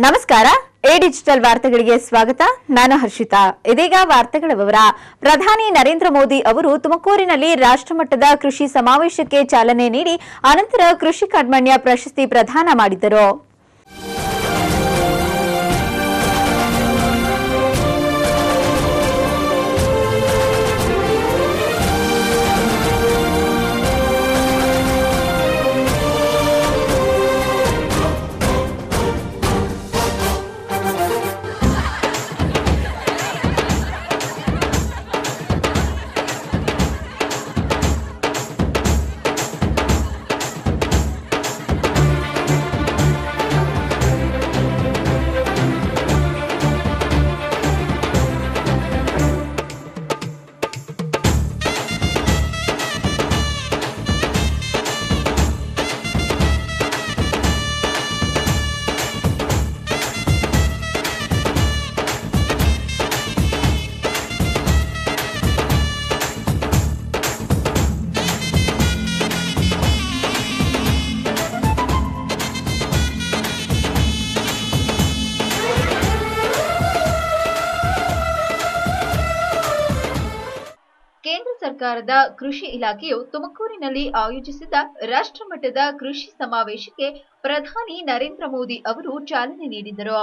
ನಮಸ್ಕಾರ A digital ವಾರ್ತೆಗಳಿಗೆ ಸ್ವಾಗತ ನಾನು ಹರ್ಷಿತಾ ಇದೀಗ ವಾರ್ತೆಗಳ ವಿವರ ಪ್ರಧಾನಿ ನರೇಂದ್ರ ಮೋದಿ ಅವರು ತುಮಕೂರಿನಲ್ಲಿ ರಾಷ್ಟ್ರಮಟ್ಟದ ಕೃಷಿ ಸಮಾವೇಶಕ್ಕೆ ಚಾಲನೆ ನೀಡಿ ಅನಂತರ ಕೃಷಿ ಕರ್ಮಣ್ಯ ಪ್ರಶಸ್ತಿ ಪ್ರದಾನ ಮಾಡಿದರು ಕೇಂದ್ರ ಸರ್ಕಾರದ ಕೃಷಿ ಇಲಾಖೆಯು ತುಮಕೂರಿನಲ್ಲಿ ಆಯೋಜಿಸಿದ್ದ ರಾಷ್ಟ್ರಮಟ್ಟದ ಕೃಷಿ ಸಮಾವೇಶಕ್ಕೆ ಪ್ರಧಾನಿ ನರೇಂದ್ರ ಮೋದಿ ಅವರು ಚಾಲನೆ ನೀಡಿದರು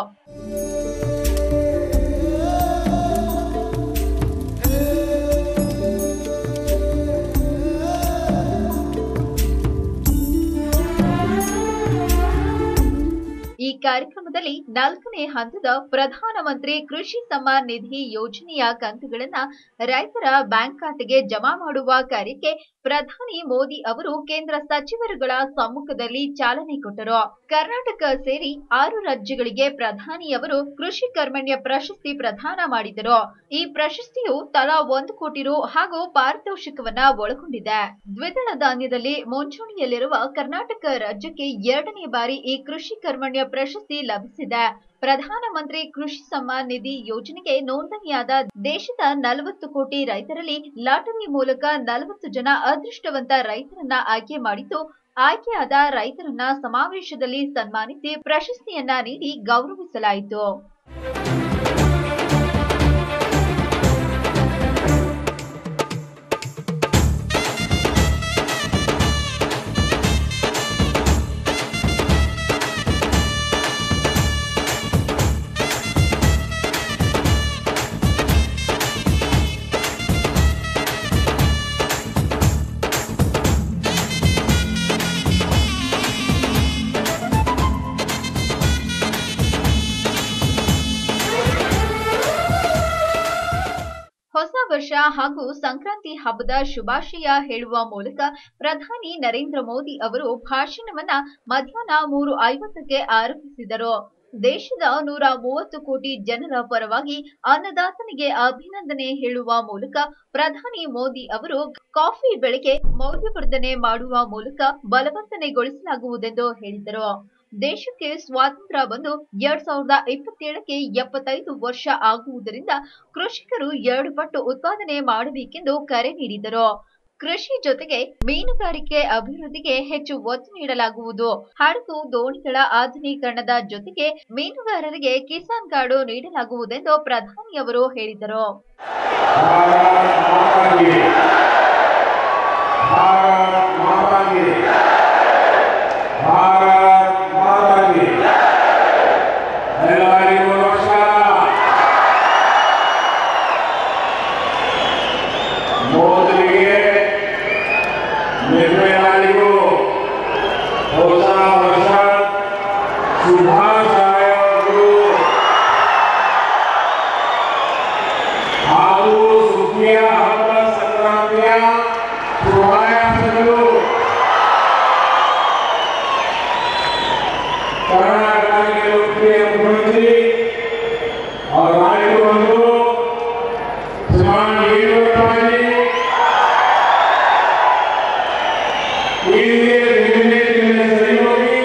ಈ ಕಾರ್ಯಕ್ರಮದಲ್ಲಿ ನಾಲ್ಕನೇ ಹಂತದ ಪ್ರಧಾನಮಂತ್ರಿ ಕೃಷಿ ಸಮ್ಮಾನ್ ನಿಧಿ ಯೋಜನೆಯ ಕಂತುಗಳನ್ನ ರೈತರ ಬ್ಯಾಂಕ್ ಖಾತೆಗೆ ಜಮಾ ಮಾಡುವ ಕಾರ್ಯಕ್ಕೆ ಪ್ರಧಾನಿ ಮೋದಿ ಅವರು ಕೇಂದ್ರ ಸಚಿವರುಗಳ ಸಮ್ಮುಖದಲ್ಲಿ ಚಾಲನೆ ಕೊಟ್ಟರು ಕರ್ನಾಟಕ ಸೇರಿ ಆರು ರಾಜ್ಯಗಳಿಗೆ ಪ್ರಧಾನಿಯವರು ಕೃಷಿ ಕರ್ಮಣ್ಯ ಪ್ರಶಸ್ತಿ ಪ್ರದಾನ ಮಾಡಿದರು ಈ ಪ್ರಶಸ್ತಿಯು ತಲಾ ಒಂದು ಕೋಟಿ ರು ಹಾಗೂ ಪಾರಿತೋಷಿಕವನ್ನ ಒಳಗೊಂಡಿದೆ ದ್ವಿದಳ ಧಾನ್ಯದಲ್ಲಿ ಮುಂಚೂಣಿಯಲ್ಲಿರುವ ಕರ್ನಾಟಕ ರಾಜ್ಯಕ್ಕೆ ಎರಡನೇ ಬಾರಿ ಈ ಕೃಷಿ ಕರ್ಮಣ್ಯ ಪ್ರಶಸ್ತಿ ಲಭಿಸಿದೆ ಪ್ರಧಾನಮಂತ್ರಿ ಕೃಷಿ ಸಮ್ಮಾನ್ ನಿಧಿ ಯೋಜನೆಗೆ ನೋಂದಣಿಯಾದ ದೇಶದ ನಲವತ್ತು ಕೋಟಿ ರೈತರಲ್ಲಿ ಲಾಟರಿ ಮೂಲಕ ನಲವತ್ತು ಜನ ಅದೃಷ್ಟವಂತ ರೈತರನ್ನ ಆಯ್ಕೆ ಮಾಡಿದ್ದು ಆಯ್ಕೆಯಾದ ರೈತರನ್ನ ಸಮಾವೇಶದಲ್ಲಿ ಸನ್ಮಾನಿಸಿ ಪ್ರಶಸ್ತಿಯನ್ನ ನೀಡಿ ಗೌರವಿಸಲಾಯಿತು ಹೊಸ ವರ್ಷ ಹಾಗೂ ಸಂಕ್ರಾಂತಿ ಹಬ್ಬದ ಶುಭಾಶಯ ಹೇಳುವ ಮೂಲಕ ಪ್ರಧಾನಿ ನರೇಂದ್ರ ಮೋದಿ ಅವರು ಭಾಷಣವನ್ನ ಮಧ್ಯಾಹ್ನ ಮೂರು ಐವತ್ತಕ್ಕೆ ಆರಂಭಿಸಿದರು ದೇಶದ ನೂರ ಮೂವತ್ತು ಕೋಟಿ ಜನರ ಪರವಾಗಿ ಅನ್ನದಾತನಿಗೆ ಅಭಿನಂದನೆ ಹೇಳುವ ಮೂಲಕ ಪ್ರಧಾನಿ ಮೋದಿ ಅವರು ಕಾಫಿ ಬೆಳೆಗೆ ಮೌಲ್ಯವರ್ಧನೆ ಮಾಡುವ ಮೂಲಕ ಬಲವರ್ಧನೆಗೊಳಿಸಲಾಗುವುದೆಂದು ಹೇಳಿದರು ದೇಶಕ್ಕೆ ಸ್ವಾತಂತ್ರ್ಯ ಬಂದು ಎರಡ್ ಸಾವಿರದ ಇಪ್ಪತ್ತೇಳಕ್ಕೆ ಎಪ್ಪತ್ತೈದು ವರ್ಷ ಆಗುವುದರಿಂದ ಕೃಷಿಕರು ಎರಡು ಪಟ್ಟು ಉತ್ಪಾದನೆ ಮಾಡಬೇಕೆಂದು ಕರೆ ನೀಡಿದರು ಕೃಷಿ ಜೊತೆಗೆ ಮೀನುಗಾರಿಕೆ ಅಭಿವೃದ್ಧಿಗೆ ಹೆಚ್ಚು ಒತ್ತು ನೀಡಲಾಗುವುದು ಹಡಗು ದೋಣಿಗಳ ಆಧುನೀಕರಣದ ಜೊತೆಗೆ ಮೀನುಗಾರರಿಗೆ ಕಿಸಾನ್ ಕಾರ್ಡು ನೀಡಲಾಗುವುದೆಂದು ಪ್ರಧಾನಿಯವರು ಹೇಳಿದರು भारत माता की भारत माता की ಎಲ್ಲರಿಗೂ ನಮಸ್ಕಾರ ಮೋದಿಗೆ ನಿರ್ಮಲಾಳಿಗೂ ಹೊಸ ವರ್ಷ ಶುಭಾಶಯಗಳು ಹಾಗೂ ಸುಗ್ಗಿಯ ಹಬ್ಬ ಸಂಕ್ರಾಂತಿಯ ಶುಭಾಶಯಗಳು ಕರ್ನಾಟಕ के लोकप्रिय मुख्यमंत्री और नायक बंधु श्रीमान येडियुरप्पा जी इनके निर्णय के सहयोगी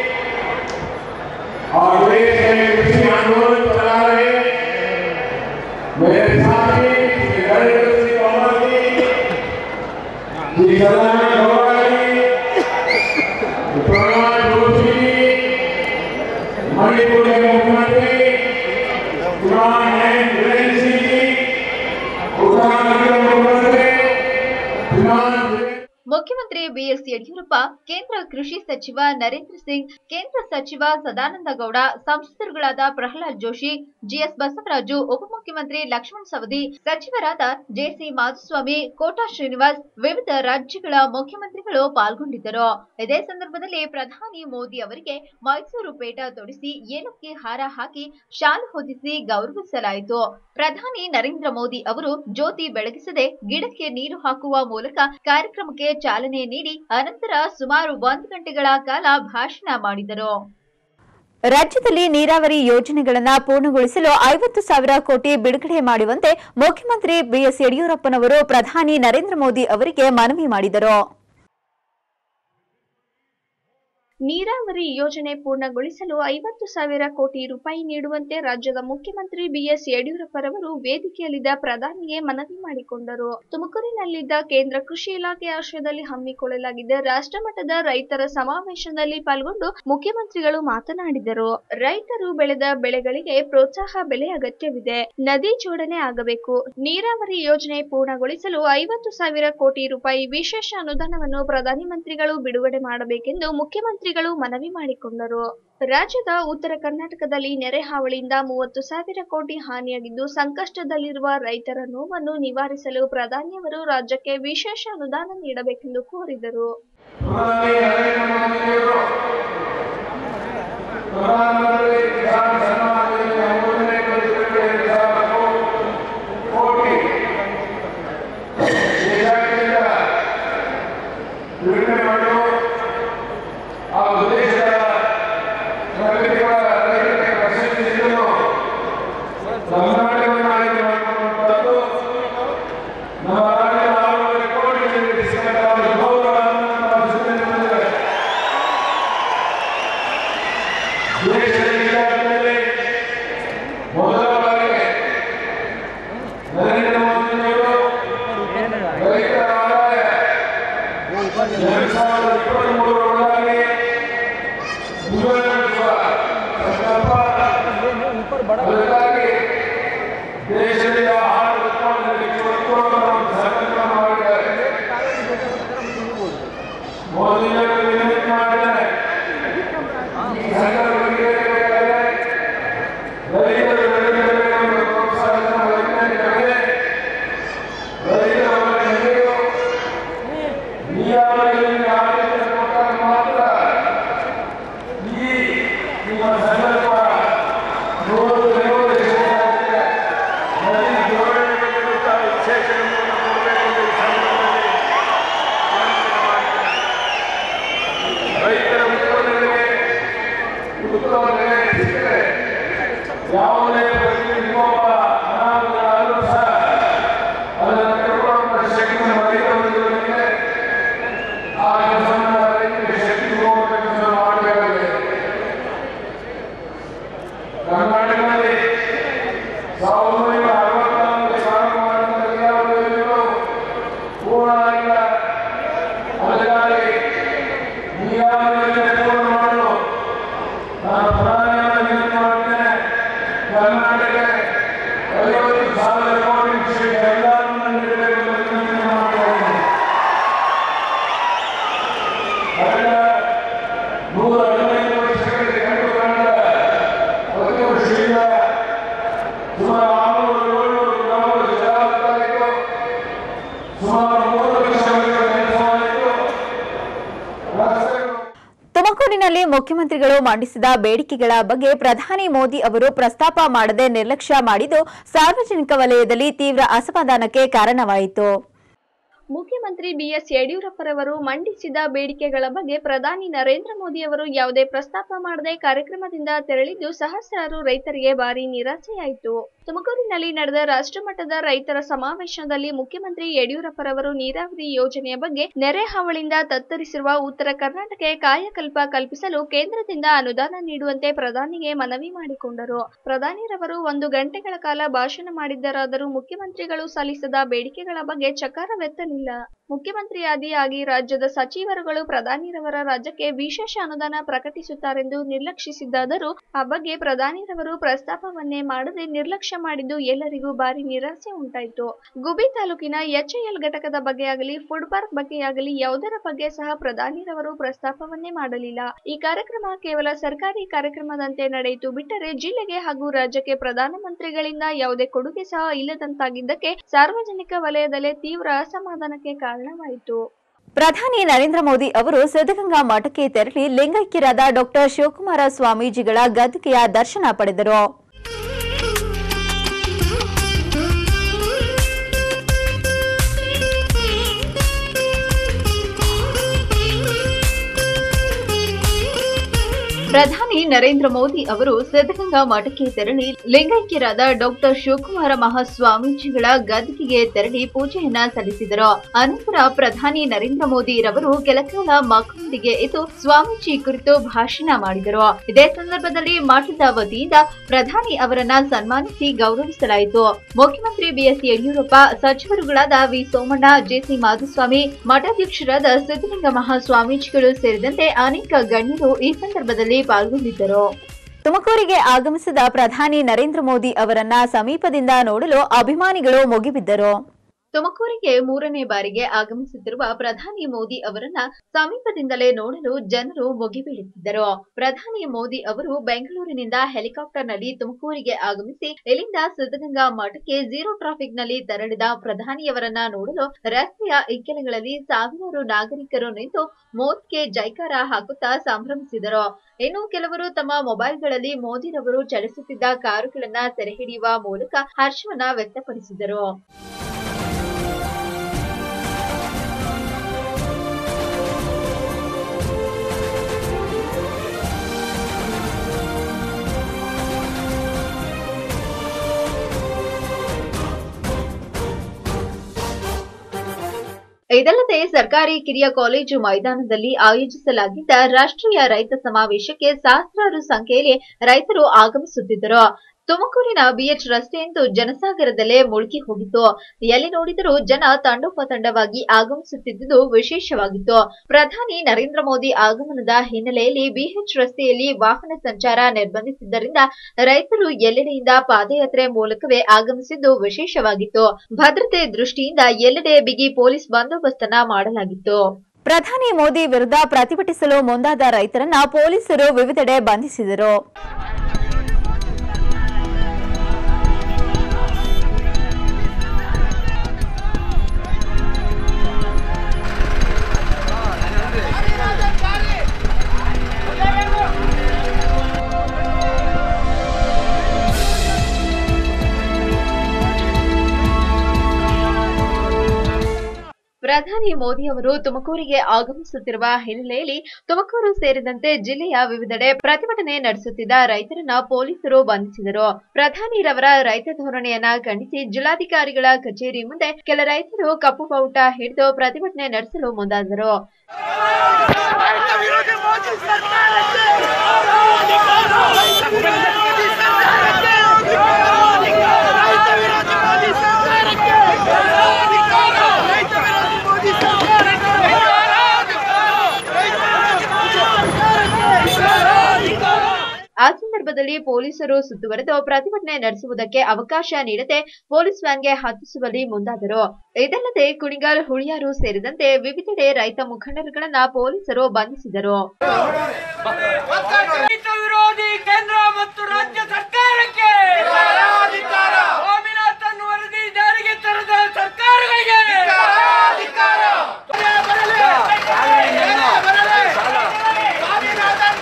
और देश में कृषि आंदोलन चला रहे मेरे साथी श्री नरेंद्र सिंह तोमर जी श्री सदानंद गौड़ा जी प्रहलाद जोशी मणिपुर के मुख्यमंत्री ಮುಖ್ಯಮಂತ್ರಿ ಬಿಎಸ್ ಯಡಿಯೂರಪ್ಪ ಕೇಂದ್ರ ಕೃಷಿ ಸಚಿವ ನರೇಂದ್ರ ಸಿಂಗ್ ಕೇಂದ್ರ ಸಚಿವ ಸದಾನಂದ ಗೌಡ ಸಂಸದರುಗಳಾದ ಪ್ರಹ್ಲಾದ್ ಜೋಶಿ ಜಿಎಸ್ ಬಸವರಾಜು ಉಪಮುಖ್ಯಮಂತ್ರಿ ಲಕ್ಷ್ಮಣ್ ಸವದಿ ಸಚಿವರಾದ ಜೆಸಿ ಮಾಧುಸ್ವಾಮಿ ಕೋಟಾ ಶ್ರೀನಿವಾಸ್ ವಿವಿಧ ರಾಜ್ಯಗಳ ಮುಖ್ಯಮಂತ್ರಿಗಳು ಪಾಲ್ಗೊಂಡಿದ್ದರು ಇದೇ ಸಂದರ್ಭದಲ್ಲಿ ಪ್ರಧಾನಿ ಮೋದಿ ಅವರಿಗೆ ಮೈಸೂರು ಪೇಟ ತೊಡಿಸಿ ಏಲಕ್ಕಿ ಹಾರ ಹಾಕಿ ಶಾಲು ಹೊದಿಸಿ ಗೌರವಿಸಲಾಯಿತು ಪ್ರಧಾನಿ ನರೇಂದ್ರ ಮೋದಿ ಅವರು ಜ್ಯೋತಿ ಬೆಳಗಿಸದೆ ಗಿಡಕ್ಕೆ ನೀರು ಹಾಕುವ ಮೂಲಕ ಕಾರ್ಯಕ್ರಮಕ್ಕೆ ಚಾಲನೆ ನೀಡಿ ಅನಂತರ ಸುಮಾರು ಒಂದು ಗಂಟೆಗಳ ಕಾಲ ಭಾಷಣ ಮಾಡಿದರು ರಾಜ್ಯದಲ್ಲಿ ನೀರಾವರಿ ಯೋಜನೆಗಳನ್ನು ಪೂರ್ಣಗೊಳಿಸಲು ಐವತ್ತು ಸಾವಿರ ಕೋಟಿ ಬಿಡುಗಡೆ ಮಾಡುವಂತೆ ಮುಖ್ಯಮಂತ್ರಿ ಬಿಎಸ್ ಯಡಿಯೂರಪ್ಪನವರು ಪ್ರಧಾನಿ ನರೇಂದ್ರ ಮೋದಿ ಅವರಿಗೆ ಮನವಿ ಮಾಡಿದರು ನೀರಾವರಿ ಯೋಜನೆ ಪೂರ್ಣಗೊಳಿಸಲು ಐವತ್ತು ಸಾವಿರ ಕೋಟಿ ರೂಪಾಯಿ ನೀಡುವಂತೆ ರಾಜ್ಯದ ಮುಖ್ಯಮಂತ್ರಿ ಬಿಎಸ್ ಯಡಿಯೂರಪ್ಪರವರು ವೇದಿಕೆಯಲ್ಲಿದ್ದ ಪ್ರಧಾನಿಗೆ ಮನವಿ ಮಾಡಿಕೊಂಡರು ತುಮಕೂರಿನಲ್ಲಿದ್ದ ಕೇಂದ್ರ ಕೃಷಿ ಇಲಾಖೆ ಆಶ್ರಯದಲ್ಲಿ ಹಮ್ಮಿಕೊಳ್ಳಲಾಗಿದ್ದ ರಾಷ್ಟ್ರಮಟ್ಟದ ರೈತರ ಸಮಾವೇಶದಲ್ಲಿ ಪಾಲ್ಗೊಂಡು ಮುಖ್ಯಮಂತ್ರಿಗಳು ಮಾತನಾಡಿದರು ರೈತರು ಬೆಳೆದ ಬೆಳೆಗಳಿಗೆ ಪ್ರೋತ್ಸಾಹ ಬೆಲೆ ಅಗತ್ಯವಿದೆ ನದಿ ಜೋಡಣೆ ಆಗಬೇಕು ನೀರಾವರಿ ಯೋಜನೆ ಪೂರ್ಣಗೊಳಿಸಲು ಐವತ್ತು ಸಾವಿರ ಕೋಟಿ ರೂಪಾಯಿ ವಿಶೇಷ ಅನುದಾನವನ್ನು ಪ್ರಧಾನಿ ಮಂತ್ರಿಗಳು ಬಿಡುಗಡೆ ಮಾಡಬೇಕೆಂದು ಮುಖ್ಯಮಂತ್ರಿಗಳು ಮನವಿ ಮಾಡಿಕೊಂಡರು ರಾಜ್ಯದ ಉತ್ತರ ಕರ್ನಾಟಕದಲ್ಲಿ ನೆರೆ ಹಾವಳಿಯಿಂದ ಮೂವತ್ತು ಸಾವಿರ ಕೋಟಿ ಹಾನಿಯಾಗಿದ್ದು ಸಂಕಷ್ಟದಲ್ಲಿರುವ ರೈತರ ನೋವನ್ನು ನಿವಾರಿಸಲು ಪ್ರಧಾನಿಯವರು ರಾಜ್ಯಕ್ಕೆ ವಿಶೇಷ ಅನುದಾನ ನೀಡಬೇಕೆಂದು ಕೋರಿದರು ಪ್ರಧಾನಿ ನರೇಂದ್ರ ಮೋದಿಯವರು ಪ್ರಧಾನಮಂತ್ರಿ ಕಿಸಾನ್ ಸನ್ಮಾನ್ ಯೋಜನೆ ಮೂರನೇ ಕಂತಿನಲ್ಲಿ ಎರಡು ಸಾವಿರ ಕೋಟಿ ದೇಶಾದ್ಯಂತ ಬಿಡುಗಡೆ ಮಾಡಲು ಹಾಗೂ ದೇಶದ ಪ್ರಗತಿಗಳ ರೈತರಿಗೆ ಪ್ರಶಂಸಿಸಲು ಕರ್ನಾಟಕವನ್ನು ಆಯ್ಕೆ ಮಾಡಿರುವಂತದ್ದು ನಮ್ಮ ರಾಜ್ಯದ ಆರೂವರೆ ಕೋಟಿ ಜನರಿಗೆ ಸಿಗಬೇಕಾದ ಗೌರವವನ್ನು ನಾವು ಸೂಚನೆ ಮಾಡಿದ್ದೇವೆ. ದೇಶದ ಇತಿಹಾಸದಲ್ಲಿ ಮೊದಲ ಬಾರಿಗೆ ನರೇಂದ್ರ ಮೋದಿಯವರು ರೈತರ ಆದಾಯ ಎರಡು ಸಾವಿರದ ಇಪ್ಪತ್ಮೂರರೊಳಗಾಗಿ ದ್ವಿಗುಣಗೊಳಿಸುವ ಸಂಕಲ್ಪ ಅದಕ್ಕಾಗಿ ದೇಶದ ಆಹಾರ ಉತ್ಪಾದನೆಗೆ ಒತ್ತುವನ್ನು ಸಂಕಲ್ಪ ಮಾಡಿದ್ದಾರೆ ಮೋದಿಯವರು ವಿನಂತಿ ಮಾಡಿದ್ದಾರೆ ಈ ಸಂದರ್ಭದಲ್ಲಿ ಹೇಳಬೇಕಾದ್ರೆ ರೈತರು ಬೆಳೆದಿರಬೇಕೆಂಬ ಪ್ರೋತ್ಸಾಹದ ವೈಜ್ಞಾನಿಕರಿಗೆ ರೈತರ ವರ್ಗದಲ್ಲಿಯೂ ನೀರಾವರಿಯಲ್ಲಿ ಆಡಳಿತ ಕೊಟ್ಟಾಗ ಮಾತ್ರ ಈ ನಿಮ್ಮ ಸಂಕಲ್ಪ ನೂರು ನಲವತ್ತು ಶೇಕಡಾಕ್ಕೆ ನದಿ ಜೋಡಣೆ ಬಗ್ಗೆ ಗೊತ್ತಾಗ ವಿಶೇಷ ಗಮನವನ್ನು ಕೊಡಬೇಕು ಅಂತ ಈ ಸಂದರ್ಭದಲ್ಲಿ ವಿನಂತಿ ಮಾಡ್ತೇನೆ. ರೈತರ ಉತ್ಪನ್ನಗಳಿಗೆ ಉತ್ತಮ ಬೆಲೆ ಸಿಕ್ಕರೆ ಯಾವುದೇ ಪ್ರತಿ ವಿಕೋಪ ಅನಾಹುತ ಆದರೂ ಸಹ ಅದನ್ನು ತಡೆಕೊಳ್ಳುವಂತ ಶಕ್ತಿ ನಮ್ಮ ರೈತರಿಗೆ ಆ ಕೆಲಸವನ್ನು ರೈತರಿಗೆ ಶಕ್ತಿ ಕೊಡುವಂತ ಕೆಲಸ ಮಾಡಬೇಕಾಗಿದೆ ಕರ್ನಾಟಕದಲ್ಲಿ ಸಾವಿರದ ಒಂಬೈನೂರ ಅರವತ್ತಾರರಲ್ಲಿ ಪ್ರಾರಂಭ ಮಾಡಿದ ನೀರಾವರಿ ಯೋಜನೆಗಳು ಪೂರ್ಣ ಆಗಿಲ್ಲ ಅದಕ್ಕಾಗಿ ನೀರಾವರಿ ಯೋಜನೆ ಪೂರ್ಣ ಮಾಡಲು ನಾನು ಪ್ರಧಾನಿಯವರ ವಿನಂತಿ ಮಾಡುತ್ತೇನೆ ಕರ್ನಾಟಕ ಐವತ್ತು ಸಾವಿರ ಕೋಟಿ ವಿಷಯ ಎಲ್ಲರನ್ನು ನೀಡಬೇಕು ಎಂದು ವಿನಂತಿ ಮಾಡುತ್ತೇನೆ ಕಳೆದ ನೂರ ಹದಿನೈದು ವರ್ಷಗಳಿಗೆ ಕಂಡು ಕಂಡ ಅತಿವೃಷ್ಟಿಯಿಂದ ಸುಮಾರು ಆರುನೂರು ಏಳ್ನೂರು ಗ್ರಾಮಗಳು ಜಲಾವೃತವಾಗಿತ್ತು ಸುಮಾರು ಮೂರು ಲಕ್ಷ ಮನೆಗಳು ನೆಲಸಮಾಯಿತು ರಸ್ತೆಗಳು ತುಮಕೂರಿನಲ್ಲಿ ಮುಖ್ಯಮಂತ್ರಿಗಳು ಮಂಡಿಸಿದ ಬೇಡಿಕೆಗಳ ಬಗ್ಗೆ ಪ್ರಧಾನಿ ಮೋದಿ ಅವರು ಪ್ರಸ್ತಾಪ ಮಾಡದೆ ನಿರ್ಲಕ್ಷ್ಯ ಮಾಡಿದ್ದು ಸಾರ್ವಜನಿಕ ವಲಯದಲ್ಲಿ ತೀವ್ರ ಅಸಮಾಧಾನಕ್ಕೆ ಕಾರಣವಾಯಿತು ಮುಖ್ಯಮಂತ್ರಿ ಬಿಎಸ್ ಯಡಿಯೂರಪ್ಪರವರು ಮಂಡಿಸಿದ ಬೇಡಿಕೆಗಳ ಬಗ್ಗೆ ಪ್ರಧಾನಿ ನರೇಂದ್ರ ಮೋದಿ ಅವರು ಯಾವುದೇ ಪ್ರಸ್ತಾಪ ಮಾಡದೆ ಕಾರ್ಯಕ್ರಮದಿಂದ ತೆರಳಿದ್ದು ಸಹಸ್ರಾರು ರೈತರಿಗೆ ಭಾರಿ ನಿರಾಸೆಯಾಯಿತು ತುಮಕೂರಿನಲ್ಲಿ ನಡೆದ ರಾಷ್ಟ್ರಮಟ್ಟದ ರೈತರ ಸಮಾವೇಶದಲ್ಲಿ ಮುಖ್ಯಮಂತ್ರಿ ಯಡಿಯೂರಪ್ಪರವರು ನೀರಾವರಿ ಯೋಜನೆಯ ಬಗ್ಗೆ ನೆರೆ ಹಾವಳಿಯಿಂದ ತತ್ತರಿಸಿರುವ ಉತ್ತರ ಕರ್ನಾಟಕಕ್ಕೆ ಕಾಯಕಲ್ಪ ಕಲ್ಪಿಸಲು ಕೇಂದ್ರದಿಂದ ಅನುದಾನ ನೀಡುವಂತೆ ಪ್ರಧಾನಿಗೆ ಮನವಿ ಮಾಡಿಕೊಂಡರು ಪ್ರಧಾನಿರವರು ಒಂದು ಗಂಟೆಗಳ ಕಾಲ ಭಾಷಣ ಮಾಡಿದ್ದರಾದರೂ ಮುಖ್ಯಮಂತ್ರಿಗಳು ಸಲ್ಲಿಸದ ಬೇಡಿಕೆಗಳ ಬಗ್ಗೆ ಚಕಾರವೆತ್ತಲಿಲ್ಲ ಮುಖ್ಯಮಂತ್ರಿಯಾದಿಯಾಗಿ ರಾಜ್ಯದ ಸಚಿವರುಗಳು ಪ್ರಧಾನಿರವರ ರಾಜ್ಯಕ್ಕೆ ವಿಶೇಷ ಅನುದಾನ ಪ್ರಕಟಿಸುತ್ತಾರೆಂದು ನಿರ್ಲಕ್ಷಿಸಿದ್ದಾದರೂ ಆ ಬಗ್ಗೆ ಪ್ರಧಾನಿರವರು ಪ್ರಸ್ತಾಪವನ್ನೇ ಮಾಡದೆ ನಿರ್ಲಕ್ಷ್ಯ ಮಾಡಿದ್ದು ಎಲ್ಲರಿಗೂ ಭಾರಿ ನಿರಾಸೆ ಉಂಟಾಯಿತು ಗುಬಿ ತಾಲೂಕಿನ ಎಚ್ಎಎಲ್ ಘಟಕದ ಬಗ್ಗೆ ಆಗಲಿ ಫುಡ್ ಪಾರ್ಕ್ ಬಗ್ಗೆ ಆಗಲಿ ಯಾವುದರ ಬಗ್ಗೆ ಸಹ ಪ್ರಧಾನಿರವರು ಪ್ರಸ್ತಾಪವನ್ನೇ ಮಾಡಲಿಲ್ಲ ಈ ಕಾರ್ಯಕ್ರಮ ಕೇವಲ ಸರ್ಕಾರಿ ಕಾರ್ಯಕ್ರಮದಂತೆ ನಡೆಯಿತು ಬಿಟ್ಟರೆ ಜಿಲ್ಲೆಗೆ ಹಾಗೂ ರಾಜ್ಯಕ್ಕೆ ಪ್ರಧಾನಮಂತ್ರಿಗಳಿಂದ ಯಾವುದೇ ಕೊಡುಗೆ ಸಹ ಇಲ್ಲದಂತಾಗಿದ್ದಕ್ಕೆ ಸಾರ್ವಜನಿಕ ವಲಯದಲ್ಲೇ ತೀವ್ರ ಅಸಮಾಧಾನಕ್ಕೆ ಕಾರಣವಾಯಿತು ಪ್ರಧಾನಿ ನರೇಂದ್ರ ಮೋದಿ ಅವರು ಸಿದ್ಧಗಂಗಾ ಮಠಕ್ಕೆ ತೆರಳಿ ಲಿಂಗೈಕ್ಯರಾದ ಡಾಕ್ಟರ್ ಶಿವಕುಮಾರ ಸ್ವಾಮೀಜಿಗಳ ಗದ್ದುಗೆಯ ದರ್ಶನ ಪಡೆದರು ಪ್ರಧಾನಿ ನರೇಂದ್ರ ಮೋದಿ ಅವರು ಸಿದ್ಧಗಂಗಾ ಮಠಕ್ಕೆ ತೆರಳಿ ಲಿಂಗೈಕ್ಯರಾದ ಡಾಕ್ಟರ್ ಶಿವಕುಮಾರ ಮಹಾಸ್ವಾಮೀಜಿಗಳ ಗದ್ದಿಗೆಗೆ ತೆರಳಿ ಪೂಜೆಯನ್ನ ಸಲ್ಲಿಸಿದರು ಅನಂತರ ಪ್ರಧಾನಿ ನರೇಂದ್ರ ಮೋದಿ ರವರು ಕೆಲಕಾಲ ಮಕ್ಕಳೊಂದಿಗೆ ಇದ್ದು ಸ್ವಾಮೀಜಿ ಕುರಿತು ಭಾಷಣ ಮಾಡಿದರು ಇದೇ ಸಂದರ್ಭದಲ್ಲಿ ಮಠದ ವತಿಯಿಂದ ಪ್ರಧಾನಿ ಅವರನ್ನ ಸನ್ಮಾನಿಸಿ ಗೌರವಿಸಲಾಯಿತು ಮುಖ್ಯಮಂತ್ರಿ ಬಿಎಸ್ ಯಡಿಯೂರಪ್ಪ ಸಚಿವರುಗಳಾದ ವಿ ಸೋಮಣ್ಣ ಜೆಸಿ ಮಾಧುಸ್ವಾಮಿ ಮಠಾಧ್ಯಕ್ಷರಾದ ಸಿದ್ದಲಿಂಗ ಮಹಾಸ್ವಾಮೀಜಿಗಳು ಸೇರಿದಂತೆ ಅನೇಕ ಗಣ್ಯರು ಈ ಸಂದರ್ಭದಲ್ಲಿ ಪಾಲ್ಗೊಂಡಿದ್ದರು ತುಮಕೂರಿಗೆ ಆಗಮಿಸಿದ ಪ್ರಧಾನಿ ನರೇಂದ್ರ ಮೋದಿ ಅವರನ್ನ ಸಮೀಪದಿಂದ ನೋಡಲು ಅಭಿಮಾನಿಗಳು ಮುಗಿಬಿದ್ದರು ತುಮಕೂರಿಗೆ ಮೂರನೇ ಬಾರಿಗೆ ಆಗಮಿಸುತ್ತಿರುವ ಪ್ರಧಾನಿ ಮೋದಿ ಅವರನ್ನ ಸಮೀಪದಿಂದಲೇ ನೋಡಲು ಜನರು ಮುಗಿಬೀಳುತ್ತಿದ್ದರು ಪ್ರಧಾನಿ ಮೋದಿ ಅವರು ಬೆಂಗಳೂರಿನಿಂದ ಹೆಲಿಕಾಪ್ಟರ್ನಲ್ಲಿ ತುಮಕೂರಿಗೆ ಆಗಮಿಸಿ ಇಲ್ಲಿಂದ ಸಿದ್ಧಗಂಗಾ ಮಠಕ್ಕೆ ಝೀರೋ ಟ್ರಾಫಿಕ್ ನಲ್ಲಿ ತೆರಳಿದ ಪ್ರಧಾನಿಯವರನ್ನ ನೋಡಲು ರಸ್ತೆಯ ಇಕ್ಕೆಲೆಗಳಲ್ಲಿ ಸಾವಿರಾರು ನಾಗರಿಕರು ನಿಂತು ಮೋದಿಗೆ ಜೈಕಾರ ಹಾಕುತ್ತಾ ಸಂಭ್ರಮಿಸಿದರು ಇನ್ನು ಕೆಲವರು ತಮ್ಮ ಮೊಬೈಲ್ಗಳಲ್ಲಿ ಮೋದಿರವರು ಚಲಿಸುತ್ತಿದ್ದ ಕಾರುಗಳನ್ನ ಸೆರೆಹಿಡಿಯುವ ಮೂಲಕ ಹರ್ಷವನ್ನ ವ್ಯಕ್ತಪಡಿಸಿದರು ಇದಲ್ಲದೆ ಸರ್ಕಾರಿ ಕಿರಿಯ ಕಾಲೇಜು ಮೈದಾನದಲ್ಲಿ ಆಯೋಜಿಸಲಾಗಿದ್ದ ರಾಷ್ಟ್ರೀಯ ರೈತ ಸಮಾವೇಶಕ್ಕೆ ಸಹಸ್ರಾರು ಸಂಖ್ಯೆಯಲ್ಲಿ ರೈತರು ಆಗಮಿಸುತ್ತಿದ್ದರು ತುಮಕೂರಿನ ಬಿಎಚ್ ರಸ್ತೆಯಂತೂ ಜನಸಾಗರದಲ್ಲೇ ಮುಳುಗಿ ಹೋಗಿತ್ತು ಎಲ್ಲಿ ನೋಡಿದರೂ ಜನ ತಂಡೋಪತಂಡವಾಗಿ ಆಗಮಿಸುತ್ತಿದ್ದುದು ವಿಶೇಷವಾಗಿತ್ತು ಪ್ರಧಾನಿ ನರೇಂದ್ರ ಮೋದಿ ಆಗಮನದ ಹಿನ್ನೆಲೆಯಲ್ಲಿ ಬಿಎಚ್ ರಸ್ತೆಯಲ್ಲಿ ವಾಹನ ಸಂಚಾರ ನಿರ್ಬಂಧಿಸಿದ್ದರಿಂದ ರೈತರು ಎಲ್ಲೆಡೆಯಿಂದ ಪಾದಯಾತ್ರೆ ಮೂಲಕವೇ ಆಗಮಿಸಿದ್ದು ವಿಶೇಷವಾಗಿತ್ತು ಭದ್ರತೆ ದೃಷ್ಟಿಯಿಂದ ಎಲ್ಲೆಡೆ ಬಿಗಿ ಪೊಲೀಸ್ ಬಂದೋಬಸ್ತನ್ನ ಮಾಡಲಾಗಿತ್ತು ಪ್ರಧಾನಿ ಮೋದಿ ವಿರುದ್ಧ ಪ್ರತಿಭಟಿಸಲು ಮುಂದಾದ ರೈತರನ್ನ ಪೊಲೀಸರು ವಿವಿಧೆಡೆ ಬಂಧಿಸಿದರು ಪ್ರಧಾನಿ ಮೋದಿ ಅವರು ತುಮಕೂರಿಗೆ ಆಗಮಿಸುತ್ತಿರುವ ಹಿನ್ನೆಲೆಯಲ್ಲಿ ತುಮಕೂರು ಸೇರಿದಂತೆ ಜಿಲ್ಲೆಯ ವಿವಿಧೆಡೆ ಪ್ರತಿಭಟನೆ ನಡೆಸುತ್ತಿದ್ದ ರೈತರನ್ನ ಪೊಲೀಸರು ಬಂಧಿಸಿದರು ಪ್ರಧಾನಿರವರ ರೈತ ಧೋರಣೆಯನ್ನ ಖಂಡಿಸಿ ಜಿಲ್ಲಾಧಿಕಾರಿಗಳ ಕಚೇರಿ ಮುಂದೆ ಕೆಲ ರೈತರು ಕಪ್ಪು ಬಾವುಟ ಹಿಡಿದು ಪ್ರತಿಭಟನೆ ನಡೆಸಲು ಮುಂದಾದರು ಆ ಸಂದರ್ಭದಲ್ಲಿ ಪೊಲೀಸರು ಸುತ್ತುವರೆದು ಪ್ರತಿಭಟನೆ ನಡೆಸುವುದಕ್ಕೆ ಅವಕಾಶ ನೀಡದೆ ಪೊಲೀಸ್ ವ್ಯಾನ್ಗೆ ಹತ್ತಿಸುವಲ್ಲಿ ಮುಂದಾದರು ಇದಲ್ಲದೆ ಕುಣಿಗಲ್ ಹುಳಿಯಾರು ಸೇರಿದಂತೆ ವಿವಿಧೆಡೆ ರೈತ ಮುಖಂಡರುಗಳನ್ನ ಪೊಲೀಸರು ಬಂಧಿಸಿದರು ರೈತ ವಿರೋಧಿ ಕೇಂದ್ರ ಮತ್ತು ರಾಜ್ಯ ಸರ್ಕಾರಕ್ಕೆ ಸ್ವಾಮಿನಾಥನ್ ವರದಿ ಜಾರಿಗೆ ತರದ ಸರ್ಕಾರಗಳಿಗೆ ಬರಲಿ, ಬರಲಿ. ಸ್ವಾಮಿನಾಥನ್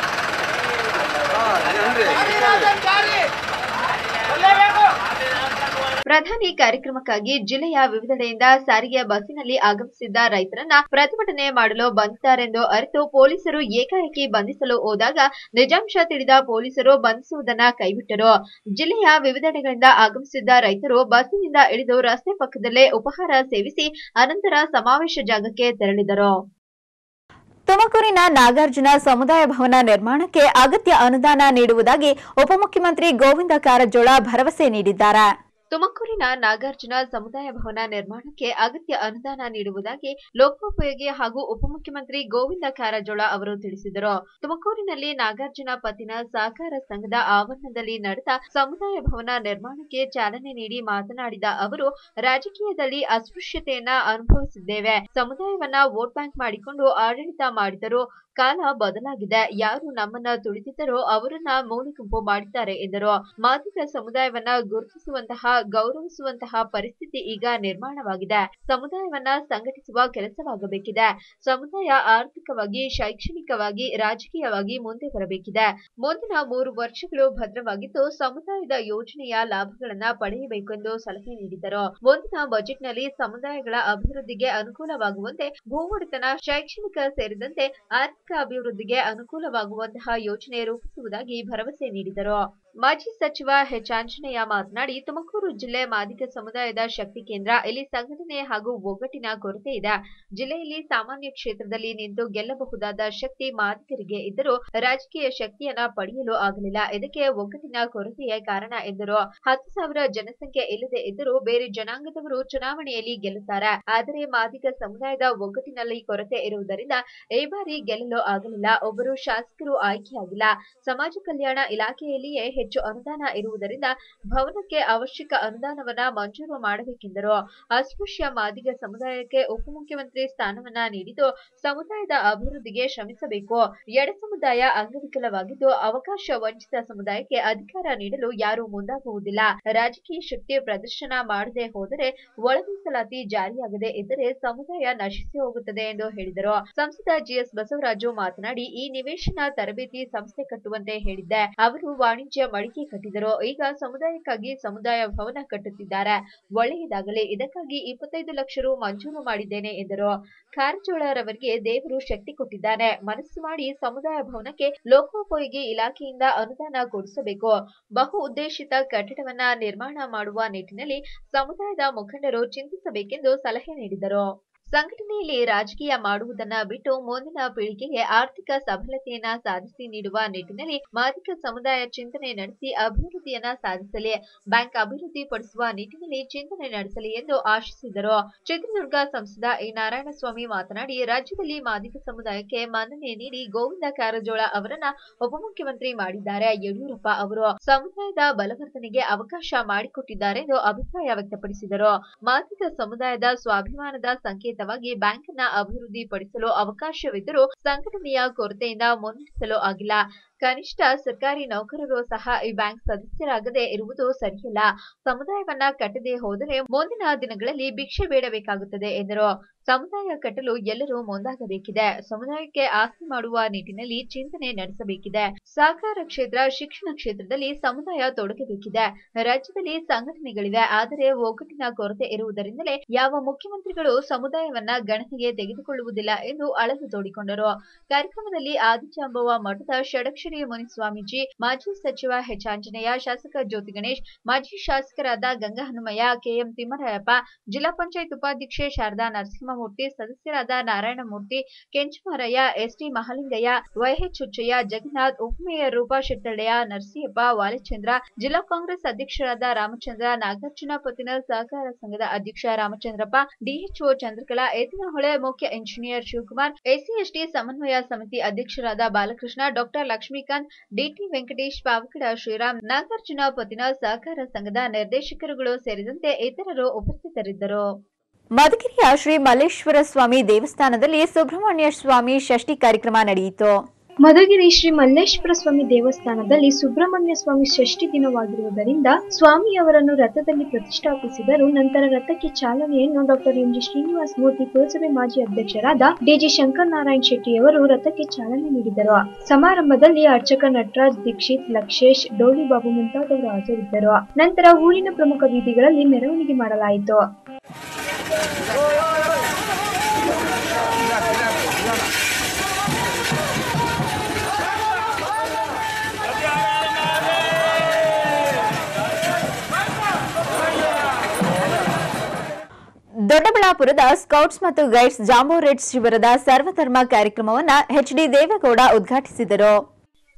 ಸ್ವಾಮಿನಾಥನ್ ಜಾರಿ ಬರಲೇಬೇಕು. ಪ್ರಧಾನಿ ಕಾರ್ಯಕ್ರಮಕ್ಕಾಗಿ ಜಿಲ್ಲೆಯ ವಿವಿಧೆಡೆಯಿಂದ ಸಾರಿಗೆ ಬಸ್ಸಿನಲ್ಲಿ ಆಗಮಿಸಿದ್ದ ರೈತರನ್ನ ಪ್ರತಿಭಟನೆ ಮಾಡಲು ಬಂದಿದ್ದಾರೆಂದು ಅರಿತು ಪೊಲೀಸರು ಏಕಾಏಕಿ ಬಂಧಿಸಲು ಹೋದಾಗ ನಿಜಾಂಶ ತಿಳಿದ ಪೊಲೀಸರು ಬಂಧಿಸುವುದನ್ನ ಕೈಬಿಟ್ಟರು ಜಿಲ್ಲೆಯ ವಿವಿಧೆಡೆಗಳಿಂದ ಆಗಮಿಸಿದ್ದ ರೈತರು ಬಸ್ಸಿನಿಂದ ಇಳಿದು ರಸ್ತೆ ಪಕ್ಕದಲ್ಲೇ ಉಪಹಾರ ಸೇವಿಸಿ ಅನಂತರ ಸಮಾವೇಶ ಜಾಗಕ್ಕೆ ತೆರಳಿದರು ತುಮಕೂರಿನ ನಾಗಾರ್ಜುನ ಸಮುದಾಯ ಭವನ ನಿರ್ಮಾಣಕ್ಕೆ ಅಗತ್ಯ ಅನುದಾನ ನೀಡುವುದಾಗಿ ಉಪಮುಖ್ಯಮಂತ್ರಿ ಗೋವಿಂದ ಕಾರಜೋಳ ಭರವಸೆ ನೀಡಿದ್ದಾರೆ ತುಮಕೂರಿನ ನಾಗಾರ್ಜುನ ಸಮುದಾಯ ಭವನ ನಿರ್ಮಾಣಕ್ಕೆ ಅಗತ್ಯ ಅನುದಾನ ನೀಡುವುದಾಗಿ ಲೋಕೋಪಯೋಗಿ ಹಾಗೂ ಉಪಮುಖ್ಯಮಂತ್ರಿ ಗೋವಿಂದ ಕಾರಜೋಳ ಅವರು ತಿಳಿಸಿದರು ತುಮಕೂರಿನಲ್ಲಿ ನಾಗಾರ್ಜುನ ಪತ್ತಿನ ಸಹಕಾರ ಸಂಘದ ಆವರಣದಲ್ಲಿ ನಡೆದ ಸಮುದಾಯ ಭವನ ನಿರ್ಮಾಣಕ್ಕೆ ಚಾಲನೆ ನೀಡಿ ಮಾತನಾಡಿದ ಅವರು ರಾಜಕೀಯದಲ್ಲಿ ಅಸ್ಪೃಶ್ಯತೆಯನ್ನ ಅನುಭವಿಸಿದ್ದೇವೆ ಸಮುದಾಯವನ್ನ ವೋಟ್ ಬ್ಯಾಂಕ್ ಮಾಡಿಕೊಂಡು ಆಡಳಿತ ಮಾಡಿದರು ಕಾಲ ಬದಲಾಗಿದೆ ಯಾರು ನಮ್ಮನ್ನ ತುಳಿದಿದ್ದರೋ ಅವರನ್ನ ಮೂಲೆ ಗುಂಪು ಮಾಡಿದ್ದಾರೆ ಎಂದರು ಮಾದಿಗ ಸಮುದಾಯವನ್ನ ಗುರುತಿಸುವಂತಹ ಗೌರವಿಸುವಂತಹ ಪರಿಸ್ಥಿತಿ ಈಗ ನಿರ್ಮಾಣವಾಗಿದೆ ಸಮುದಾಯವನ್ನ ಸಂಘಟಿಸುವ ಕೆಲಸವಾಗಬೇಕಿದೆ ಸಮುದಾಯ ಆರ್ಥಿಕವಾಗಿ ಶೈಕ್ಷಣಿಕವಾಗಿ ರಾಜಕೀಯವಾಗಿ ಮುಂದೆ ಬರಬೇಕಿದೆ ಮುಂದಿನ ಮೂರು ವರ್ಷಗಳು ಭದ್ರವಾಗಿದ್ದು ಸಮುದಾಯದ ಯೋಜನೆಯ ಲಾಭಗಳನ್ನ ಪಡೆಯಬೇಕೆಂದು ಸಲಹೆ ನೀಡಿದರು ಮುಂದಿನ ಬಜೆಟ್ನಲ್ಲಿ ಸಮುದಾಯಗಳ ಅಭಿವೃದ್ಧಿಗೆ ಅನುಕೂಲವಾಗುವಂತೆ ಭೂ ಒಡೆತನ ಶೈಕ್ಷಣಿಕ ಸೇರಿದಂತೆ ಆರ್ಥಿಕ ಅಭಿವೃದ್ಧಿಗೆ ಅನುಕೂಲವಾಗುವಂತಹ ಯೋಜನೆ ರೂಪಿಸುವುದಾಗಿ ಭರವಸೆ ನೀಡಿದರು ಮಾಜಿ ಸಚಿವ ಎಚ್ ಆಂಜನೇಯ ಮಾತನಾಡಿ ತುಮಕೂರು ಜಿಲ್ಲೆ ಮಾದಿಗ ಸಮುದಾಯದ ಶಕ್ತಿ ಕೇಂದ್ರ ಇಲ್ಲಿ ಸಂಘಟನೆ ಹಾಗೂ ಒಗ್ಗಟ್ಟಿನ ಕೊರತೆ ಇದೆ ಜಿಲ್ಲೆಯಲ್ಲಿ ಸಾಮಾನ್ಯ ಕ್ಷೇತ್ರದಲ್ಲಿ ನಿಂತು ಗೆಲ್ಲಬಹುದಾದ ಶಕ್ತಿ ಮಾದಿಗರಿಗೆ ಇದ್ದರೂ ರಾಜಕೀಯ ಶಕ್ತಿಯನ್ನ ಪಡೆಯಲು ಆಗಲಿಲ್ಲ ಇದಕ್ಕೆ ಒಗ್ಗಟ್ಟಿನ ಕೊರತೆಯೇ ಕಾರಣ ಎಂದರು ಹತ್ತು ಸಾವಿರ ಜನಸಂಖ್ಯೆ ಇಲ್ಲದೆ ಇದ್ದರೂ ಬೇರೆ ಜನಾಂಗದವರು ಚುನಾವಣೆಯಲ್ಲಿ ಗೆಲ್ಲುತ್ತಾರೆ ಆದರೆ ಮಾದಿಗ ಸಮುದಾಯದ ಒಗ್ಗಟ್ಟಿನಲ್ಲಿ ಕೊರತೆ ಇರುವುದರಿಂದ ಈ ಬಾರಿ ಗೆಲ್ಲಲು ಆಗಲಿಲ್ಲ ಒಬ್ಬರು ಶಾಸಕರು ಆಯ್ಕೆಯಾಗಿಲ್ಲ ಸಮಾಜ ಕಲ್ಯಾಣ ಇಲಾಖೆಯಲ್ಲಿಯೇ ಹೆಚ್ಚು ಅನುದಾನ ಇರುವುದರಿಂದ ಭವನಕ್ಕೆ ಅವಶ್ಯಕ ಅನುದಾನವನ್ನ ಮಂಜೂರು ಮಾಡಬೇಕೆಂದರು ಅಸ್ಪೃಶ್ಯ ಮಾದಿಗ ಸಮುದಾಯಕ್ಕೆ ಉಪಮುಖ್ಯಮಂತ್ರಿ ಸ್ಥಾನವನ್ನ ನೀಡಿದ್ದು ಸಮುದಾಯದ ಅಭಿವೃದ್ಧಿಗೆ ಶ್ರಮಿಸಬೇಕು ಎಡ ಸಮುದಾಯ ಅಂಗವಿಕಲವಾಗಿದ್ದು ಅವಕಾಶ ವಂಚಿತ ಸಮುದಾಯಕ್ಕೆ ಅಧಿಕಾರ ನೀಡಲು ಯಾರೂ ಮುಂದಾಗುವುದಿಲ್ಲ ರಾಜಕೀಯ ಶಕ್ತಿ ಪ್ರದರ್ಶನ ಮಾಡದೆ ಹೋದರೆ ಒಳ ಮೀಸಲಾತಿ ಜಾರಿಯಾಗದೆ ಇದ್ದರೆ ಸಮುದಾಯ ನಶಿಸಿ ಹೋಗುತ್ತದೆ ಎಂದು ಹೇಳಿದರು ಸಂಸದ ಜಿಎಸ್ ಬಸವರಾಜು ಮಾತನಾಡಿ ಈ ನಿವೇಶನ ತರಬೇತಿ ಸಂಸ್ಥೆ ಕಟ್ಟುವಂತೆ ಹೇಳಿದ್ದೆ ಅವರು ವಾಣಿಜ್ಯ ಮಳಿಗೆ ಕಟ್ಟಿದರು ಈಗ ಸಮುದಾಯಕ್ಕಾಗಿ ಸಮುದಾಯ ಭವನ ಕಟ್ಟುತ್ತಿದ್ದಾರೆ ಒಳ್ಳೆಯದಾಗಲಿ ಇದಕ್ಕಾಗಿ ಇಪ್ಪತ್ತೈದು ಲಕ್ಷ ರು ಮಂಜೂರು ಮಾಡಿದ್ದೇನೆ ಎಂದರು ಕಾರಜೋಳರವರಿಗೆ ದೇವರು ಶಕ್ತಿ ಕೊಟ್ಟಿದ್ದಾನೆ ಮನಸ್ಸು ಮಾಡಿ ಸಮುದಾಯ ಭವನಕ್ಕೆ ಲೋಕೋಪಯೋಗಿ ಇಲಾಖೆಯಿಂದ ಅನುದಾನ ಕೊಡಿಸಬೇಕು ಬಹು ಉದ್ದೇಶಿತ ಕಟ್ಟಡವನ್ನ ನಿರ್ಮಾಣ ಮಾಡುವ ನಿಟ್ಟಿನಲ್ಲಿ ಸಮುದಾಯದ ಮುಖಂಡರು ಚಿಂತಿಸಬೇಕೆಂದು ಸಲಹೆ ನೀಡಿದರು ಸಂಘಟನೆಯಲ್ಲಿ ರಾಜಕೀಯ ಮಾಡುವುದನ್ನ ಬಿಟ್ಟು ಮುಂದಿನ ಪೀಳಿಗೆಗೆ ಆರ್ಥಿಕ ಸಬಲತೆಯನ್ನ ಸಾಧಿಸಿ ನೀಡುವ ನಿಟ್ಟಿನಲ್ಲಿ ಮಾದಿಕ ಸಮುದಾಯ ಚಿಂತನೆ ನಡೆಸಿ ಅಭಿವೃದ್ಧಿಯನ್ನ ಸಾಧಿಸಲಿ ಬ್ಯಾಂಕ್ ಅಭಿವೃದ್ಧಿ ಪಡಿಸುವ ನಿಟ್ಟಿನಲ್ಲಿ ಚಿಂತನೆ ನಡೆಸಲಿ ಎಂದು ಆಶಿಸಿದರು ಚಿತ್ರದುರ್ಗ ಸಂಸದ ಎ ನಾರಾಯಣಸ್ವಾಮಿ ಮಾತನಾಡಿ ರಾಜ್ಯದಲ್ಲಿ ಮಾದಿಗ ಸಮುದಾಯಕ್ಕೆ ಮನ್ನಣೆ ನೀಡಿ ಗೋವಿಂದ ಕಾರಜೋಳ ಅವರನ್ನ ಉಪಮುಖ್ಯಮಂತ್ರಿ ಮಾಡಿದ್ದಾರೆ ಯಡಿಯೂರಪ್ಪ ಅವರು ಸಮುದಾಯದ ಬಲವರ್ಧನೆಗೆ ಅವಕಾಶ ಮಾಡಿಕೊಟ್ಟಿದ್ದಾರೆಂದು ಅಭಿಪ್ರಾಯ ವ್ಯಕ್ತಪಡಿಸಿದರು ಮಾದಿಗ ಸಮುದಾಯದ ಸ್ವಾಭಿಮಾನದ ಸಂಕೇತವಾಗಿ ಬ್ಯಾಂಕ್ ಅನ್ನ ಅಭಿವೃದ್ಧಿ ಪಡಿಸಲು ಅವಕಾಶವಿದ್ದರೂ ಸಂಘಟನೆಯ ಕೊರತೆಯಿಂದ ಮುನ್ನಡೆಸಲು ಆಗಿಲ್ಲ ಕನಿಷ್ಠ ಸರ್ಕಾರಿ ನೌಕರರು ಸಹ ಈ ಬ್ಯಾಂಕ್ ಸದಸ್ಯರಾಗದೇ ಇರುವುದು ಸರಿಯಲ್ಲ ಸಮುದಾಯವನ್ನ ಕಟ್ಟದೆ ಹೋದರೆ ಮುಂದಿನ ದಿನಗಳಲ್ಲಿ ಭಿಕ್ಷೆ ಬೇಡಬೇಕಾಗುತ್ತದೆ ಎಂದರು ಸಮುದಾಯ ಕಟ್ಟಲು ಎಲ್ಲರೂ ಮುಂದಾಗಬೇಕಿದೆ ಸಮುದಾಯಕ್ಕೆ ಆಸ್ತಿ ಮಾಡುವ ನಿಟ್ಟಿನಲ್ಲಿ ಚಿಂತನೆ ನಡೆಸಬೇಕಿದೆ ಸಹಕಾರ ಕ್ಷೇತ್ರ ಶಿಕ್ಷಣ ಕ್ಷೇತ್ರದಲ್ಲಿ ಸಮುದಾಯ ತೊಡಗಬೇಕಿದೆ ರಾಜ್ಯದಲ್ಲಿ ಸಂಘಟನೆಗಳಿವೆ ಆದರೆ ಒಗ್ಗಟ್ಟಿನ ಕೊರತೆ ಇರುವುದರಿಂದಲೇ ಯಾವ ಮುಖ್ಯಮಂತ್ರಿಗಳು ಸಮುದಾಯವನ್ನ ಗಣನೆಗೆ ತೆಗೆದುಕೊಳ್ಳುವುದಿಲ್ಲ ಎಂದು ಅಳಲು ತೋಡಿಕೊಂಡರು ಕಾರ್ಯಕ್ರಮದಲ್ಲಿ ಆದಿಜಾಂಬವ ಮಠದ ಷಡಕ್ಷರಿ ಮುನಿಸ್ವಾಮೀಜಿ ಮಾಜಿ ಸಚಿವ ಎಚ್ ಆಂಜನೇಯ ಶಾಸಕ ಜ್ಯೋತಿ ಗಣೇಶ್ ಮಾಜಿ ಶಾಸಕರಾದ ಗಂಗಾ ಹನುಮಯ್ಯ ಕೆಎಂ ತಿಮ್ಮರಾಯಪ್ಪ ಜಿಲ್ಲಾ ಪಂಚಾಯತ್ ಉಪಾಧ್ಯಕ್ಷೆ ಶಾರದಾ ನರಸಿಂಹಮೂರ್ತಿ ಸದಸ್ಯರಾದ ನಾರಾಯಣಮೂರ್ತಿ ಕೆಂಚಮಾರಯ್ಯ ಎಸ್ಟಿ ಮಹಾಲಿಂಗಯ್ಯ ವೈಎಚ್ ಹುಚ್ಚಯ್ಯ ಜಗನ್ನಾಥ್ ಉಪಮೇಯರ್ ರೂಪಾ ಶೆಟ್ಟಳ್ಳೆಯ ನರಸಿಯಪ್ಪ ವಾಲಚಂದ್ರ ಜಿಲ್ಲಾ ಕಾಂಗ್ರೆಸ್ ಅಧ್ಯಕ್ಷರಾದ ರಾಮಚಂದ್ರ ನಾಗಾರ್ಜುನ ಪತ್ತಿನ ಸಹಕಾರ ಸಂಘದ ಅಧ್ಯಕ್ಷ ರಾಮಚಂದ್ರಪ್ಪ ಡಿಎಚ್ಒ ಚಂದ್ರಕಲಾ ಏತನಹೊಳೆ ಮುಖ್ಯ ಇಂಜಿನಿಯರ್ ಶಿವಕುಮಾರ್ ಎಸ್ಸಿಎಸ್ಟಿ ಸಮನ್ವಯ ಸಮಿತಿ ಅಧ್ಯಕ್ಷರಾದ ಬಾಲಕೃಷ್ಣ ಡಾಕ್ಟರ್ ಲಕ್ಷ್ಮೀಕಾಂತ್ ಡಿಟಿ ವೆಂಕಟೇಶ್ ಪಾವಗಡ ಶ್ರೀರಾಮ್ ನಾಗಾರ್ಜುನ ಪತ್ತಿನ ಸಹಕಾರ ಸಂಘದ ನಿರ್ದೇಶಕರುಗಳು ಸೇರಿದಂತೆ ಇತರರು ಉಪಸ್ಥಿತರಿದ್ದರು ಮಧುಗಿರಿಯ ಶ್ರೀ ಮಲ್ಲೇಶ್ವರ ಸ್ವಾಮಿ ದೇವಸ್ಥಾನದಲ್ಲಿ ಸುಬ್ರಹ್ಮಣ್ಯ ಸ್ವಾಮಿ ಷಷ್ಠಿ ಕಾರ್ಯಕ್ರಮ ನಡೆಯಿತು ಮಧುಗಿರಿ ಶ್ರೀ ಮಲ್ಲೇಶ್ವರ ಸ್ವಾಮಿ ದೇವಸ್ಥಾನದಲ್ಲಿ ಸುಬ್ರಹ್ಮಣ್ಯ ಸ್ವಾಮಿ ಷಷ್ಠಿ ದಿನವಾಗಿರುವುದರಿಂದ ಸ್ವಾಮಿಯವರನ್ನು ರಥದಲ್ಲಿ ಪ್ರತಿಷ್ಠಾಪಿಸಿದರು ನಂತರ ರಥಕ್ಕೆ ಚಾಲನೆಯನ್ನು doctor M G Srinivasa Murthy ಪುರಸಭೆ ಮಾಜಿ ಅಧ್ಯಕ್ಷರಾದ ಡಿಜಿ ಶಂಕರ್ ನಾರಾಯಣ್ ಶೆಟ್ಟಿಯವರು ರಥಕ್ಕೆ ಚಾಲನೆ ನೀಡಿದರು ಸಮಾರಂಭದಲ್ಲಿ ಅರ್ಚಕ ನಟರಾಜ್ ದೀಕ್ಷಿತ್ ಲಕ್ಷೇಶ್ ಡೋಲಿ ಬಾಬು ಮುಂತಾದವರು ಹಾಜರಿದ್ದರು ನಂತರ ಊರಿನ ಪ್ರಮುಖ ಬೀದಿಗಳಲ್ಲಿ ಮೆರವಣಿಗೆ ಮಾಡಲಾಯಿತು ದೊಡ್ಡಬಳ್ಳಾಪುರದ ಸ್ಕೌಟ್ಸ್ ಮತ್ತು ಗೈಡ್ಸ್ ಜಾಂಬೋ ರೆಡ್ ಶಿಬಿರದ ಸರ್ವಧರ್ಮ ಕಾರ್ಯಕ್ರಮವನ್ನ ಎಚ್ ಡಿ ದೇವೇಗೌಡ ಉದ್ಘಾಟಿಸಿದರು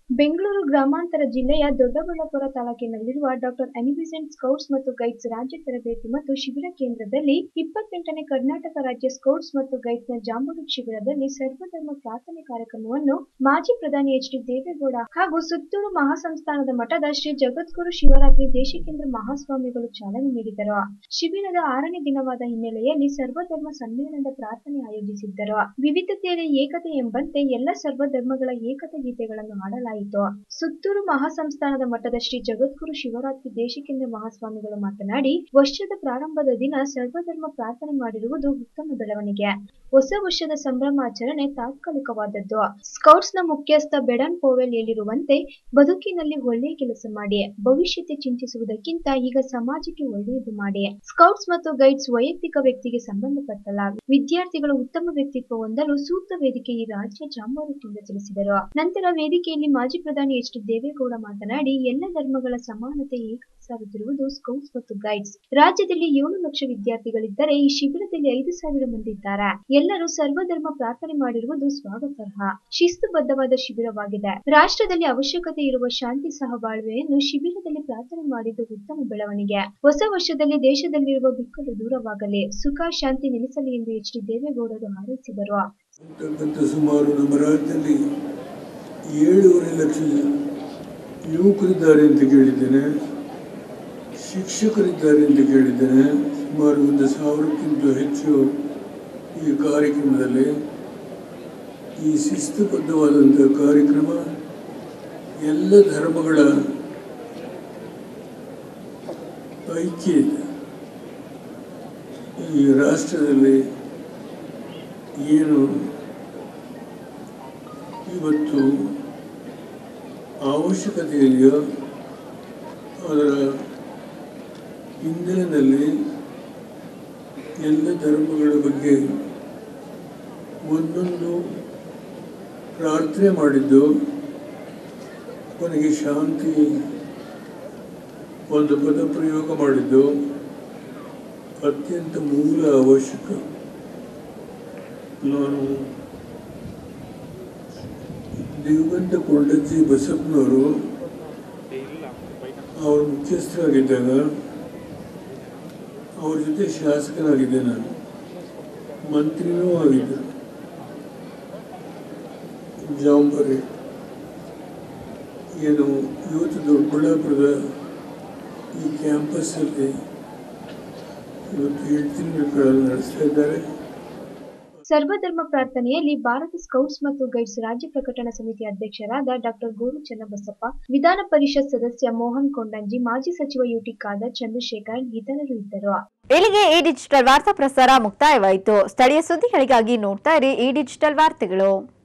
ಬೆಂಗಳೂರು ಗ್ರಾಮಾಂತರ ಜಿಲ್ಲೆಯ ದೊಡ್ಡಬಳ್ಳಾಪುರ ತಾಲೂಕಿನಲ್ಲಿರುವ ಡಾಕ್ಟರ್ ಅನಿಬಿಸೆಂಟ್ ಸ್ಕೌಟ್ಸ್ ಮತ್ತು ಗೈಡ್ಸ್ ರಾಜ್ಯ ತರಬೇತಿ ಮತ್ತು ಶಿಬಿರ ಕೇಂದ್ರದಲ್ಲಿ ಇಪ್ಪತ್ತೆಂಟನೇ ಕರ್ನಾಟಕ ರಾಜ್ಯ ಸ್ಕೌಟ್ಸ್ ಮತ್ತು ಗೈಡ್ಸ್ನ ಜಾಂಬೂರು ಶಿಬಿರದಲ್ಲಿ ಸರ್ವಧರ್ಮ ಪ್ರಾರ್ಥನೆ ಕಾರ್ಯಕ್ರಮವನ್ನು ಮಾಜಿ ಪ್ರಧಾನಿ ಎಚ್ ಡಿ ದೇವೇಗೌಡ ಹಾಗೂ ಸುತ್ತೂರು ಮಹಾಸಂಸ್ಥಾನದ ಮಠದ ಶ್ರೀ ಜಗದ್ಗುರು ಶಿವರಾತ್ರಿ ದೇಶಿಕೇಂದ್ರ ಮಹಾಸ್ವಾಮಿಗಳು ಚಾಲನೆ ನೀಡಿದರು ಶಿಬಿರದ ಆರನೇ ದಿನವಾದ ಹಿನ್ನೆಲೆಯಲ್ಲಿ ಸರ್ವಧರ್ಮ ಸಮ್ಮೇಳನದ ಪ್ರಾರ್ಥನೆ ಆಯೋಜಿಸಿದ್ದರು ವಿವಿಧತೆಯಲ್ಲಿ ಏಕತೆ ಎಂಬಂತೆ ಎಲ್ಲ ಸರ್ವಧರ್ಮಗಳ ಏಕತಾ ಗೀತೆಗಳನ್ನು ಹಾಡಲಾಯಿತು ಸುತ್ತೂರು ಮಹಾಸಂಸ್ಥಾನದ ಮಠದ ಶ್ರೀ ಜಗದ್ಗುರು ಶಿವರಾತ್ರಿ ದೇಶಿಕೇಂದ್ರ ಮಹಾಸ್ವಾಮಿಗಳು ಮಾತನಾಡಿ ವರ್ಷದ ಪ್ರಾರಂಭದ ದಿನ ಸರ್ವಧರ್ಮ ಪ್ರಾರ್ಥನೆ ಮಾಡಿರುವುದು ಉತ್ತಮ ಬೆಳವಣಿಗೆ ಹೊಸ ವರ್ಷದ ಸಂಭ್ರಮಾಚರಣೆ ತಾತ್ಕಾಲಿಕವಾದದ್ದು ಸ್ಕೌಟ್ಸ್ನ ಮುಖ್ಯಸ್ಥ ಬೆಡನ್ ಪೋವೆಲ್ ಹೇಳಿರುವಂತೆ ಬದುಕಿನಲ್ಲಿ ಒಳ್ಳೆಯ ಕೆಲಸ ಮಾಡಿ ಭವಿಷ್ಯತೆ ಚಿಂತಿಸುವುದಕ್ಕಿಂತ ಈಗ ಸಮಾಜಕ್ಕೆ ಒಳ್ಳೆಯದು ಮಾಡಿ ಸ್ಕೌಟ್ಸ್ ಮತ್ತು ಗೈಡ್ಸ್ ವೈಯಕ್ತಿಕ ವ್ಯಕ್ತಿಗೆ ಸಂಬಂಧಪಟ್ಟಲ್ಲ ವಿದ್ಯಾರ್ಥಿಗಳು ಉತ್ತಮ ವ್ಯಕ್ತಿತ್ವ ಹೊಂದಲು ಸೂಕ್ತ ವೇದಿಕೆ ಈ ರಾಜ್ಯ ಜಾಂಬಾರು ಎಂದು ತಿಳಿಸಿದರು ನಂತರ ವೇದಿಕೆಯಲ್ಲಿ ಮಾಜಿ ಪ್ರಧಾನಿ ಎಚ್ ಡಿ ದೇವೇಗೌಡ ಮಾತನಾಡಿ ಎಲ್ಲ ಧರ್ಮಗಳ ಸಮಾನತೆ ಏಕ ಸಾರುತ್ತಿರುವುದು ಸ್ಕೌಟ್ಸ್ ಮತ್ತು ಗೈಡ್ಸ್ ರಾಜ್ಯದಲ್ಲಿ ಏಳು ಲಕ್ಷ ವಿದ್ಯಾರ್ಥಿಗಳಿದ್ದರೆ ಈ ಶಿಬಿರದಲ್ಲಿ ಐದು ಸಾವಿರ ಮಂದಿ ಇದ್ದಾರೆ ಎಲ್ಲರೂ ಸರ್ವಧರ್ಮ ಪ್ರಾರ್ಥನೆ ಮಾಡಿರುವುದು ಸ್ವಾಗತಾರ್ಹ ಶಿಸ್ತುಬದ್ಧವಾದ ಶಿಬಿರವಾಗಿದೆ ರಾಷ್ಟ್ರದಲ್ಲಿ ಅವಶ್ಯಕತೆ ಇರುವ ಶಾಂತಿ ಸಹಬಾಳ್ವೆಯನ್ನು ಶಿಬಿರದಲ್ಲಿ ಪ್ರಾರ್ಥನೆ ಮಾಡಿದ್ದು ಉತ್ತಮ ಬೆಳವಣಿಗೆ ಹೊಸ ವರ್ಷದಲ್ಲಿ ದೇಶದಲ್ಲಿರುವ ಬಿಕ್ಕಲು ದೂರವಾಗಲಿ ಸುಖ ಶಾಂತಿ ನೆಲೆಸಲಿ ಎಂದು ಎಚ್ ಡಿ ದೇವೇಗೌಡರು ಹಾರೈಸಿದರು ಅಂತಕ್ಕಂಥ ಸುಮಾರು ನಮ್ಮ ರಾಜ್ಯದಲ್ಲಿ ಏಳೂವರೆ ಲಕ್ಷ ಯುವಕರಿದ್ದಾರೆ ಅಂತ ಕೇಳಿದ್ದೇನೆ ಶಿಕ್ಷಕರಿದ್ದಾರೆ ಅಂತ ಕೇಳಿದ್ದೇನೆ ಸುಮಾರು ಒಂದು ಸಾವಿರಕ್ಕಿಂತ ಹೆಚ್ಚು ಈ ಕಾರ್ಯಕ್ರಮದಲ್ಲಿ ಈ ಶಿಸ್ತುಬದ್ಧವಾದಂಥ ಕಾರ್ಯಕ್ರಮ ಎಲ್ಲ ಧರ್ಮಗಳ ಐಕ್ಯ ಇದೆ ಈ ರಾಷ್ಟ್ರದಲ್ಲಿ ಏನು ಇವತ್ತು ಅವಶ್ಯಕತೆ ಇದೆಯೋ ಅದರ ಹಿಂದಿನಲ್ಲಿ ಎಲ್ಲ ಧರ್ಮಗಳ ಬಗ್ಗೆ ಒಂದೊಂದು ಪ್ರಾರ್ಥನೆ ಮಾಡಿದ್ದು ಕೊನೆಗೆ ಶಾಂತಿ ಒಂದು ಪದ ಪ್ರಯೋಗ ಮಾಡಿದ್ದು ಅತ್ಯಂತ ಮೂಲ ಅವಶ್ಯಕ ನಾನು ದಿಗಂತ ಕೊಂಡಜ್ಜಿ ಬಸಪ್ಪನವರು ಅವ್ರ ಮುಖ್ಯಸ್ಥರಾಗಿದ್ದಾಗ ಅವ್ರ ಜೊತೆ ಶಾಸಕನಾಗಿದ್ದೆ ನಾನು ಮಂತ್ರಿನೂ ಆಗಿದ್ದೆ ಜಾಂಬರಿ ಏನು ಇವತ್ತು ದೊಡ್ಡಬಳ್ಳಾಪುರದ ಈ ಕ್ಯಾಂಪಸ್ಸಲ್ಲಿ ಇವತ್ತು ಎಂಟು ತಿಂಗಳು ನಡೆಸ್ತಾ ಇದ್ದಾರೆ ಸರ್ವಧರ್ಮ ಪ್ರಾರ್ಥನೆಯಲ್ಲಿ ಭಾರತ ಸ್ಕೌಟ್ಸ್ ಮತ್ತು ಗೈಡ್ಸ್ ರಾಜ್ಯ ಪ್ರಕಟಣಾ ಸಮಿತಿ ಅಧ್ಯಕ್ಷರಾದ ಡಾಕ್ಟರ್ ಗೋರು ಚನ್ನಬಸಪ್ಪ ವಿಧಾನ ಪರಿಷತ್ ಸದಸ್ಯ ಮೋಹನ್ ಕೊಂಡಂಜಿ ಮಾಜಿ ಸಚಿವ ಯುಟಿ ಖಾದರ್ ಚಂದ್ರಶೇಖರ್ ಇತರರು ಇದ್ದರು ಇಲ್ಲಿಗೆ ಈ ಡಿಜಿಟಲ್ ವಾರ್ತಾ ಪ್ರಸಾರ ಮುಕ್ತಾಯವಾಯಿತು ಸ್ಥಳೀಯ ಸುದ್ದಿಗಳಿಗಾಗಿ ನೋಡ್ತಾ ಇರಿ ಈ ಡಿಜಿಟಲ್ ವಾರ್ತೆಗಳು